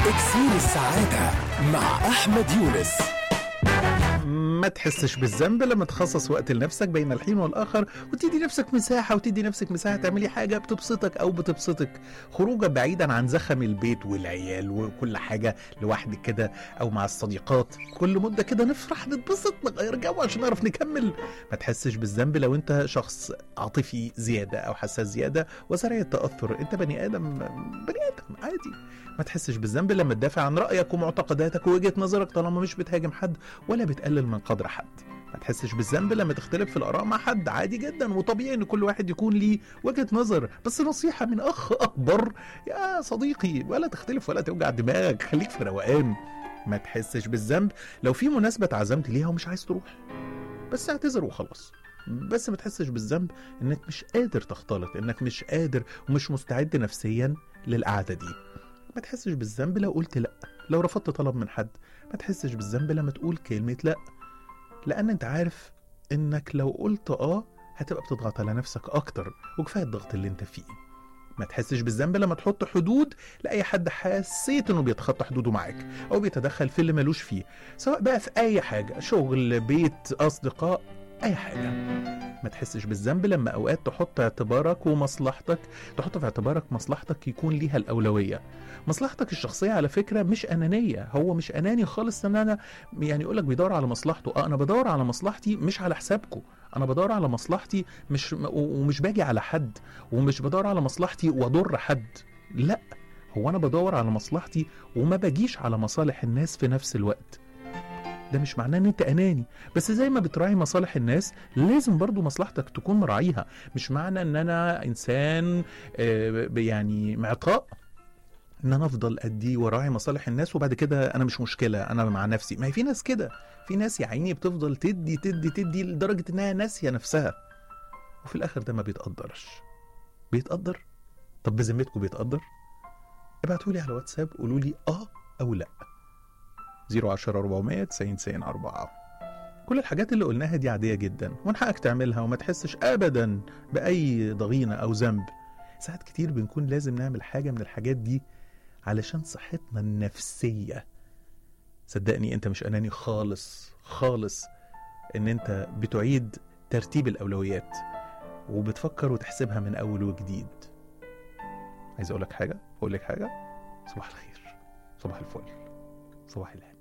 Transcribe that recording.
إكسير السعادة مع أحمد يونس ما تحسش بالذنب لما تخصص وقت لنفسك بين الحين والآخر وتدي نفسك مساحة وتدي نفسك مساحة تعملي حاجة بتبسطك أو بتبسطك خروجة بعيدا عن زخم البيت والعيال وكل حاجة لوحدك كده أو مع الصديقات كل مدة كده نفرح نتبسط نغير جو عشان نعرف نكمل ما تحسش بالذنب لو أنت شخص عاطفي زيادة أو حساس زيادة وسريع التأثر أنت بني آدم بني آدم عادي ما تحسش بالذنب لما تدافع عن رأيك ومعتقداتك ووجهة نظرك طالما مش بتهاجم حد ولا بتقلل من قدر حد ما تحسش بالذنب لما تختلف في الآراء مع حد عادي جدا وطبيعي ان كل واحد يكون ليه وجهة نظر بس نصيحة من أخ أكبر يا صديقي ولا تختلف ولا توجع دماغك خليك في روقان ما تحسش بالذنب لو في مناسبة اتعزمت ليها ومش عايز تروح بس اعتذر وخلاص بس ما تحسش بالذنب انك مش قادر تختلط انك مش قادر ومش مستعد نفسيا للقعدة دي ما تحسش بالذنب لو قلت لا لو رفضت طلب من حد ما تحسش بالذنب لما تقول كلمة لا لأن أنت عارف إنك لو قلت آه هتبقى بتضغط على نفسك أكتر وكفاية الضغط اللي أنت فيه ما تحسش بالذنب لما تحط حدود لأي حد حسيت إنه بيتخطى حدوده معاك أو بيتدخل في اللي ملوش فيه سواء بقى في أي حاجة شغل بيت أصدقاء أي حاجة ما تحسش بالذنب لما أوقات تحط اعتبارك ومصلحتك تحط في اعتبارك مصلحتك يكون ليها الأولوية مصلحتك الشخصية على فكرة مش أنانية هو مش أناني خالص إن أنا يعني يقولك بيدور على مصلحته أه أنا بدور على مصلحتي مش على حسابكم أنا بدور على مصلحتي مش ومش باجي على حد ومش بدور على مصلحتي وأضر حد لا هو أنا بدور على مصلحتي وما باجيش على مصالح الناس في نفس الوقت ده مش معناه ان انت اناني بس زي ما بتراعي مصالح الناس لازم برضو مصلحتك تكون مراعيها مش معنى ان انا انسان آه، يعني معطاء ان انا افضل ادي وراعي مصالح الناس وبعد كده انا مش مشكله انا مع نفسي ما هي في ناس كده في ناس يا عيني بتفضل تدي تدي تدي لدرجه انها ناسيه نفسها وفي الاخر ده ما بيتقدرش بيتقدر طب بذمتكم بيتقدر ابعتوا لي على واتساب قولوا لي اه او لا 010 400 90 90 4 كل الحاجات اللي قلناها دي عادية جدا ومن حقك تعملها وما تحسش أبدا بأي ضغينة أو ذنب ساعات كتير بنكون لازم نعمل حاجة من الحاجات دي علشان صحتنا النفسية صدقني انت مش أناني خالص خالص ان انت بتعيد ترتيب الأولويات وبتفكر وتحسبها من أول وجديد عايز أقول لك حاجة أقول لك حاجة صباح الخير صباح الفل صباح الهنا